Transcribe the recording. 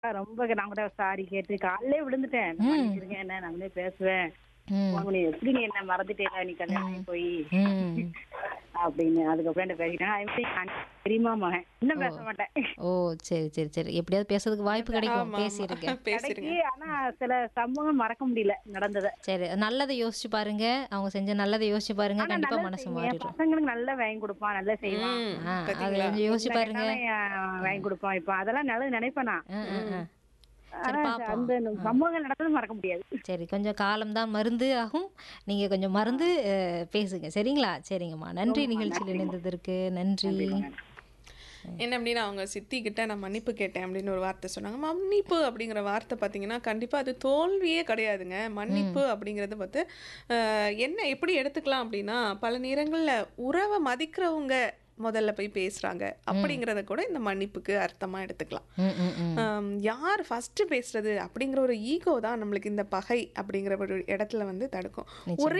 ரொம்ப நான் கூட சாரி கேட்டு காலையிலே விழுந்துட்டேன் ம். மன்னிச்சிருங்க என்ன நாங்களே பேசுவேன் ம் உங்க நீ எப்படி நீ என்ன மறந்துட்டேல நீ கல்யாணம் ஆகி போய் ம் அப்படின்னு அதுக்கப்புறம் என்ன பேசிட்டேன் அது மாதிரி நான் பெரியமா மகன் இன்னும் பேச மாட்டேன் ஓ சரி சரி சரி எப்படியாவது பேசுறதுக்கு வாய்ப்பு கிடைக்கும் ஆமா, ஆமா. பேசியிருக்கேன் பேசிருங்க கிடைக்கு ஆனா சில சம்பவம் மறக்க முடியல நடந்ததை சரி நல்லதை யோசிச்சு பாருங்க அவங்க செஞ்ச நல்லதை யோசிச்சு பாருங்க ஆனா கண்டிப்பா நல்லா மனசு செய்வேன். மாறிடும் பசங்களுக்கு நல்லா வாங்கி கொடுப்பான் நல்லா செய்வான் ம், ஆ, அதை பாத்தீங்களா கொஞ்சம் யோசிச்சு என்ன பாருங்க கேட்டாலும், ஆ, வாங்கி கொடுப்பான் இப்ப அதெல்லாம் நல்லது நினைப்பேன் நான் ஆ, ஆ, ஆ. சரி ஆனா பாப்போம் அந்த சம்பவங்கள் நடந்தது மறக்க முடியாது சரி கொஞ்சம் காலம்தான் மருந்து ஆகும் நீங்க கொஞ்சம் மறந்து அஹ், பேசுங்க சரிங்களா சரிங்கம்மா நன்றி நிகழ்ச்சியில் இணைந்ததற்கு நன்றி என்ன அப்படின்னா அவங்க சித்தி கிட்ட நான் மன்னிப்பு கேட்டேன் அப்படின்னு ஒரு வார்த்தை சொன்னாங்க மன்னிப்பு அப்படிங்கிற வார்த்தை பார்த்தீங்கன்னா கண்டிப்பாக அது தோல்வியே கிடையாதுங்க மன்னிப்பு அப்படிங்கிறது பார்த்து அஹ், என்ன எப்படி எடுத்துக்கலாம் அப்படின்னா பல நேரங்களில் உறவை மதிக்கிறவங்க முதல்ல போய் பேசுகிறாங்க அப்படிங்கிறத கூட இந்த மன்னிப்புக்கு அர்த்தமாக எடுத்துக்கலாம் ம், ம், ம். ஆம், யார் ஃபஸ்ட்டு பேசுறது அப்படிங்கிற ஒரு ஈகோ தான் நம்மளுக்கு இந்த பகை அப்படிங்கிற ஒரு இடத்துல வந்து தடுக்கும் ஒரே